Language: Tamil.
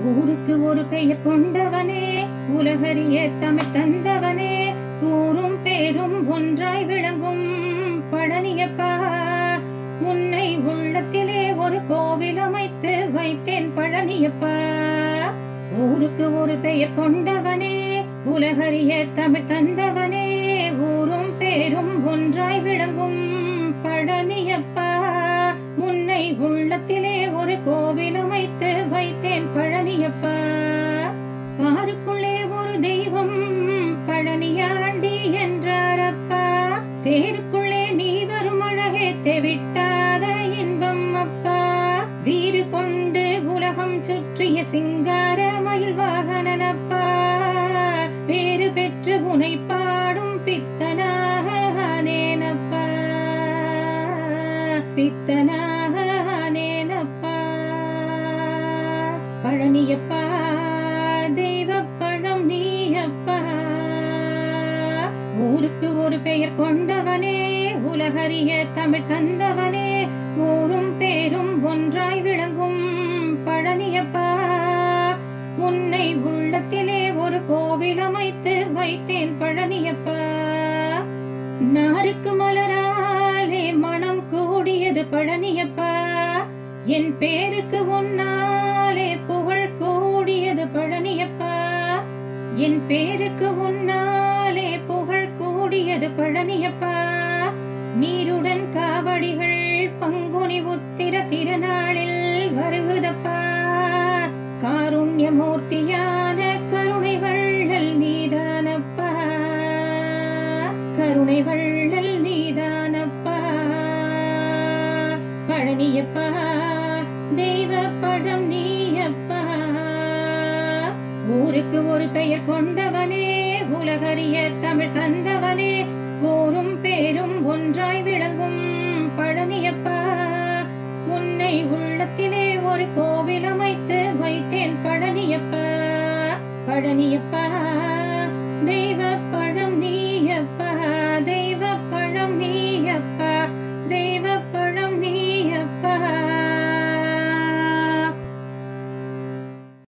ஊருக்கு ஒரு பெயர் கொண்டவனே உலகறிய தமிழ் தந்தவனே ஊரும் பேரும் ஒன்றாய் விளங்கும் பழனியப்பா உன்னை உள்ளத்திலே ஒரு கோவில் அமைத்து வைத்தேன் பழனியப்பா ஊருக்கு ஒரு பெயர் கொண்டவனே உலகறிய தமிழ் தந்தவனே ஊரும் பேரும் ஒன்றாய் விளங்கும் பழனியப்பா உன்னை உள்ளத்திலே ஒரு கோவில் அமைத்து வைத்தேன் பழனியப்பா பாருக்குள்ளே ஒரு தெய்வம் பழனியாண்டி என்றாரப்பா தேருக்குள்ளே நீ வரும் அழகே தெவிட்டாத இன்பம் அப்பா வீறு கொண்டு உலகம் சுற்றிய சிங்கார மயில் வாகனனப்பா பேரு பெற்று உனை பாடும் பித்தனாக ஆனேனப்பா பித்தனாக ஆனேனப்பா பழனியப்பா தெய்வ பழம் நீயப்பா ஊருக்கு ஒரு பெயர் கொண்டவனே உலகறிய தமிழ் தந்தவனே ஊரும் பேரும் ஒன்றாய் விளங்கும் பழனியப்பா உன்னை உள்ளத்திலே ஒரு கோவில் அமைத்து வைத்தேன் பழனியப்பா நாருக்கு மலராலே மனம் கூடியது பழனியப்பா என் பேருக்கு உன்னாலே புகழ் கூடியது பழனியப்பா என் பேருக்கு உன்னாலே புகழ் கூடியது பழனியப்பா நீருடன் காவடிகள் பங்குனி உத்திர திருநாளில் வருகுதப்பா காருண்யமூர்த்தியான கருணை வள்ளல் நீதானப்பா கருணை வள்ளல் நீதானப்பா பழனியப்பா தெய்வ பழம் நீயப்பா ஊருக்கு ஒரு பெயர் கொண்டவனே உலகறிய தமிழ் தந்தவனே ஊரும் பேரும் ஒன்றாய் விளங்கும் பழனியப்பா உன்னை உள்ளத்திலே ஒரு கோ